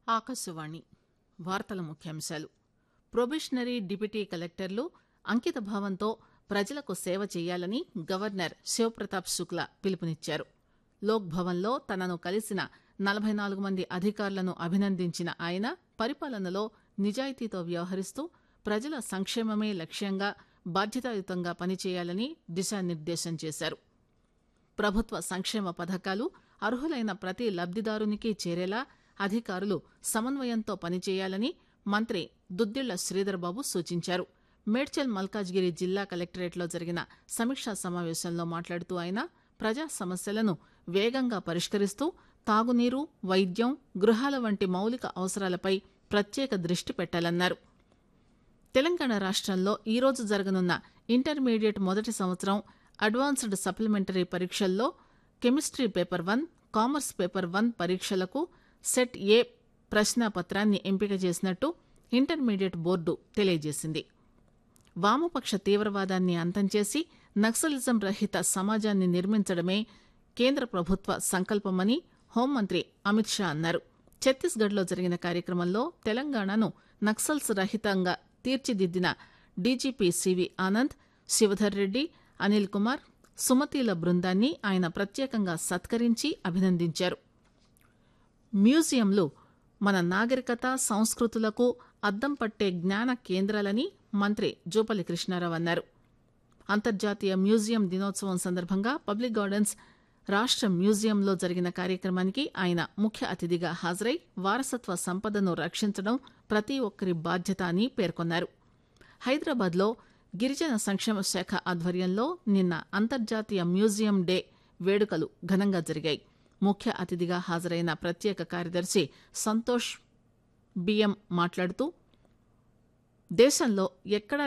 ఆకాశవాణి వార్తల ముఖ్యాంశాలు probationary deputy కలెక్టర్లు అంకిత భావంతో ప్రజలకు సేవ చేయాలని గవర్నర్ శివప్రతాప్ శుక్లా పిలుపునిచ్చారు లోక్ భవన్లో తనను కలిసిన నలబై నాలుగు మంది అధికారులను అభినందించిన ఆయన పరిపాలనలో నిజాయితీతో వ్యవహరిస్తూ ప్రజల సంక్షేమమే లక్ష్యంగా బాధ్యతాయుతంగా పనిచేయాలని దిశానిర్దేశం చేశారు ప్రభుత్వ సంక్షేమ పథకాలు అర్హులైన ప్రతి లబ్దిదారునికి చేరేలా అధికారులు సమన్వయంతో పనిచేయాలని మంత్రి దుద్దిళ్ల శ్రీధర్బాబు సూచించారు మేడ్చల్ మల్కాజ్గిరి జిల్లా కలెక్టరేట్లో జరిగిన సమీక్షా సమావేశంలో మాట్లాడుతూ ఆయన ప్రజా సమస్యలను వేగంగా పరిష్కరిస్తూ తాగునీరు వైద్యం గృహాల వంటి మౌలిక అవసరాలపై ప్రత్యేక దృష్టి పెట్టాలన్నారు తెలంగాణ రాష్టంలో ఈరోజు జరగనున్న ఇంటర్మీడియట్ మొదటి సంవత్సరం అడ్వాన్స్డ్ సప్లిమెంటరీ పరీక్షల్లో chemistry paper one commerce paper one పరీక్షలకు సెట్ ఏ ప్రశ్నాపత్రాన్ని ఎంపిక చేసినట్టు ఇంటర్మీడియట్ బోర్డు తెలియజేసింది వామపక్ష తీవ్రవాదాన్ని అంతం చేసి నక్సలిజం రహిత సమాజాన్ని నిర్మించడమే కేంద్ర ప్రభుత్వ సంకల్పమని హోంమంత్రి అమిత్ షా అన్నారు ఛత్తీస్గఢ్లో జరిగిన కార్యక్రమంలో తెలంగాణను నక్సల్స్ రహితంగా తీర్చిదిద్దిన డీజీపీ సివి ఆనంద్ శివధర్ రెడ్డి అనిల్ కుమార్ సుమతీల బృందాన్ని ఆయన ప్రత్యేకంగా సత్కరించి అభినందించారు మ్యూజియంలు మన నాగరికత సంస్కృతులకు అద్దం పట్టే జ్ఞాన కేంద్రాలని మంత్రి జూపల్లి కృష్ణారావు అన్నారు అంతర్జాతీయ మ్యూజియం దినోత్సవం సందర్భంగా పబ్లిక్ గార్డెన్స్ రాష్ట మ్యూజియంలో జరిగిన కార్యక్రమానికి ఆయన ముఖ్య అతిథిగా హాజరై వారసత్వ సంపదను రక్షించడం ప్రతి ఒక్కరి బాధ్యత అని పేర్కొన్నారు హైదరాబాద్లో గిరిజన సంక్షేమ శాఖ ఆధ్వర్యంలో నిన్న అంతర్జాతీయ మ్యూజియం డే వేడుకలు ఘనంగా జరిగాయి ముఖ్య అతిథిగా హాజరైన ప్రత్యేక కార్యదర్శి సంతోష్ బిఎం మాట్లాడుతూ దేశంలో ఎక్కడా